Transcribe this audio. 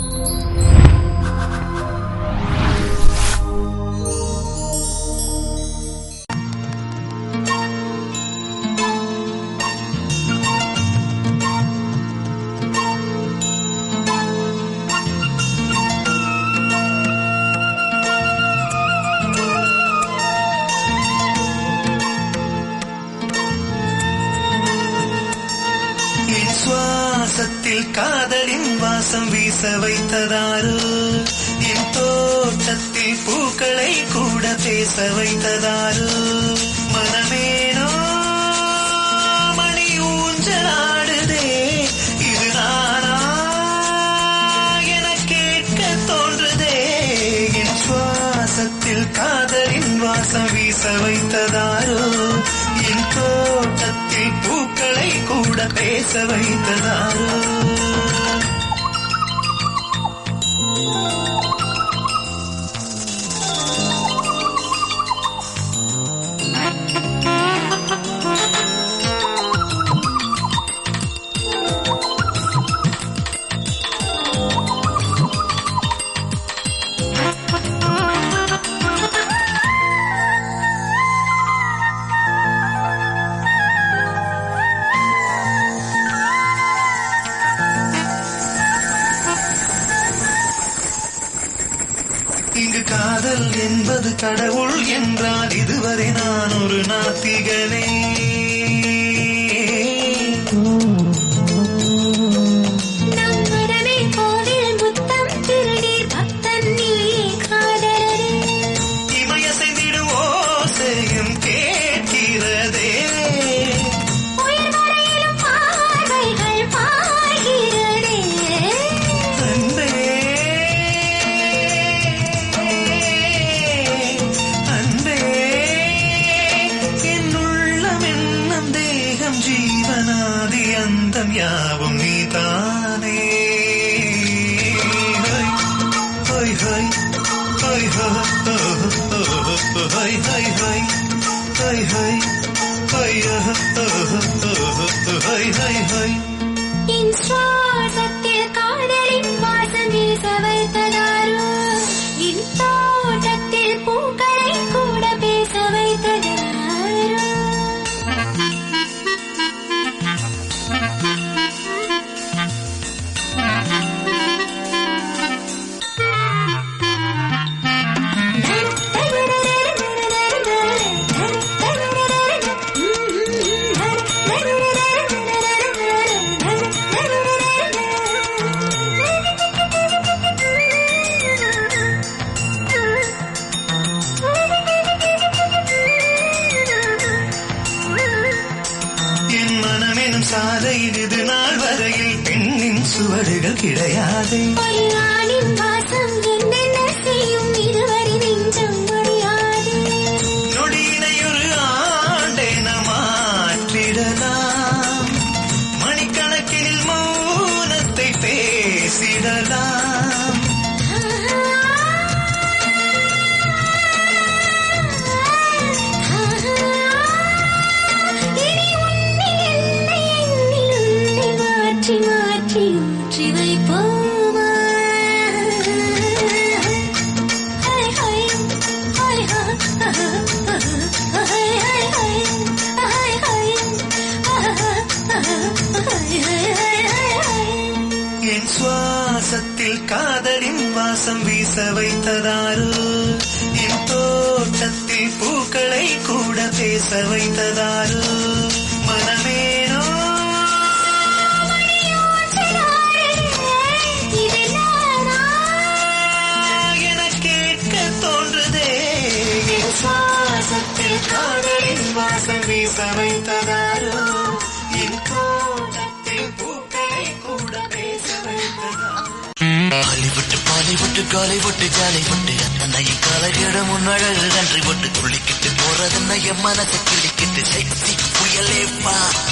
என் சுவாசத்தில் காதலின் வாசம் வீச வைத்ததாரோ என் தோட்டத்தில் பூக்களை கூட பேச வைத்ததாரோ மனமேனோ மணி ஊஞ்சலாடுதே இது நானா என கேட்க தோன்றுதே என் சுவாசத்தில் காதலின் வாசம் வீச வைத்ததாரோ என் தோட்டத்தில் பூக்களை கூட பேச வைத்ததாரோ இங்கு காதல் என்பது கடவுள் என்றால் இதுவரை நான் ஒரு நாத்திகனே நம் மனமே கோவில் முத்தம் திருநீர் பக்தன் நீயே காதலரே இமயசைந்திடும் ஓசையும் கேட்கிறதே உயிர் வரையிலும் பார்வைகள் பாய்கிறதே அன்பே அன்பே என் உள்ளம் என்னும் தேகம் ஜீவனாதி அந்தம் யாவும் நீதானே ஹொய் ஹொய் ஹொய் ஹொய் ஹொய் ஹொய் ஹொய் ஹொய் ஹொய் ஹொய் ஹொய் ஹொய் என் சுவாசத்தில் காதலின் வாசம் வீச வைத்ததாரோ என் தோட்டத்தில் பூக்களை கூட பேச வைத்ததாரோ என் மனமெனும் சாலையில் இது நாள் வரையில் பெண்ணின் சுவடுகள் கிடையாது பொய்யானின் வாசம் என்னென்ன செய்யும் இதுவரை நெஞ்சம் முடியாது நொடியினை ஒரு ஆண்டென மாற்றிடலாம் மணிக்கணக்கில் மௌனத்தை பேசிடலாம் இனி உன்னை என்னை என்னில் உன்னை மாற்றி மாற்றி ஊற்றி வைப்போமா ஹை ஹை ஹை ஹை ஹை ஹை என் சுவாசத்தில் காதலின் வாசம் வீச வைத்ததாரோ என் தோட்டத்தில் பூக்களை கூட பேச வைத்ததாரோ மனமேனோ என கேட்க தோன்றுதே என் சுவாசத்தில் காதலின் வாசம் வீச வைத்ததாரோ என் தோட்டத்தில் பூக்களை கூட பேச வைத்ததாரோ பாலிவுட்டு பாலிவுட்டு காலிவுட்டு ஜாலிவுட்டு அத்தனையும் காலகிட முன்னழகு கன்றி விட்டு துள்ளிக்கிட்டு போறதுன்னா என் மனசை கிள்ளிக்கிட்டு செக்ஸி புயலே வா